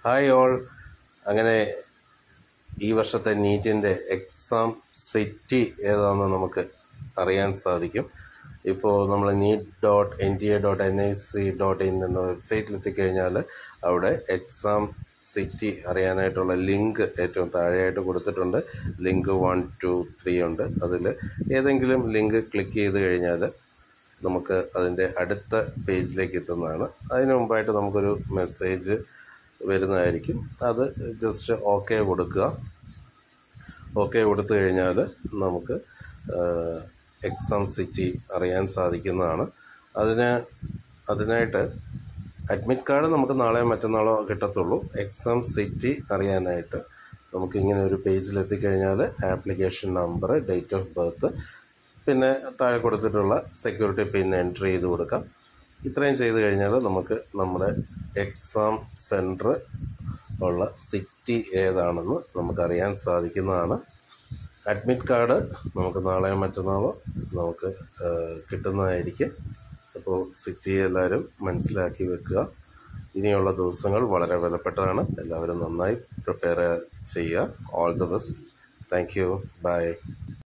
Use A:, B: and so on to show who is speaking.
A: hi all അങ്ങനെ ഈ വർഷത്തെ നീറ്റിൻ്റെ എക്സാം സിറ്റി ഏതാണെന്ന് നമുക്ക് അറിയാൻ സാധിക്കും ഇപ്പോൾ നമ്മൾ NEET dot N T A dot N I C dot in എന്ന വെബ്സൈറ്റിൽ എത്തിക്കഴിഞ്ഞാൽ അവിടെ എക്സാം സിറ്റി അറിയാനായിട്ടുള്ള ലിങ്ക് ഏറ്റവും താഴെയായിട്ട് കൊടുത്തിട്ടുണ്ട് ലിങ്ക് വൺ ടു ത്രീ ഉണ്ട് അതിൽ ഏതെങ്കിലും ലിങ്ക് ക്ലിക്ക് ചെയ്ത് കഴിഞ്ഞാൽ നമുക്ക് അതിൻ്റെ അടുത്ത പേജിലേക്ക് എത്തുന്നതാണ് അതിന് മുമ്പായിട്ട് നമുക്കൊരു മെസ്സേജ് വരുന്നതായിരിക്കും അത് ജസ്റ്റ് ഓക്കെ കൊടുക്കുക ഓക്കെ കൊടുത്തു കഴിഞ്ഞാൽ നമുക്ക് എക്സാം സിറ്റി അറിയാൻ സാധിക്കുന്നതാണ് അതിന് അതിനായിട്ട് അഡ്മിറ്റ് കാർഡ് നമുക്ക് നാളെയോ മറ്റന്നാളോ കിട്ടത്തുള്ളൂ എക്സാം സിറ്റി അറിയാനായിട്ട് നമുക്ക് ഇങ്ങനെ ഒരു പേജിൽ എത്തിക്കഴിഞ്ഞാൽ application number date of birth പിന്നെ താഴെ കൊടുത്തിട്ടുള്ള സെക്യൂരിറ്റി പിൻ എൻട്രി ചെയ്ത് കൊടുക്കാം ഇത്രയും ചെയ്ത് കഴിഞ്ഞാൽ നമുക്ക് നമ്മുടെ എക്സാം സെൻറ്റർ ഉള്ള സിറ്റി ഏതാണെന്ന് നമുക്കറിയാൻ സാധിക്കുന്നതാണ് അഡ്മിറ്റ് കാർഡ് നമുക്ക് നാളെയോ മറ്റന്നാളോ നമുക്ക് കിട്ടുന്നതായിരിക്കും അപ്പോൾ സിറ്റി എല്ലാവരും മനസ്സിലാക്കി വെക്കുക ഇനിയുള്ള ദിവസങ്ങൾ വളരെ വിലപ്പെട്ടതാണ് എല്ലാവരും നന്നായി പ്രിപ്പയർ ചെയ്യുക all the best thank you by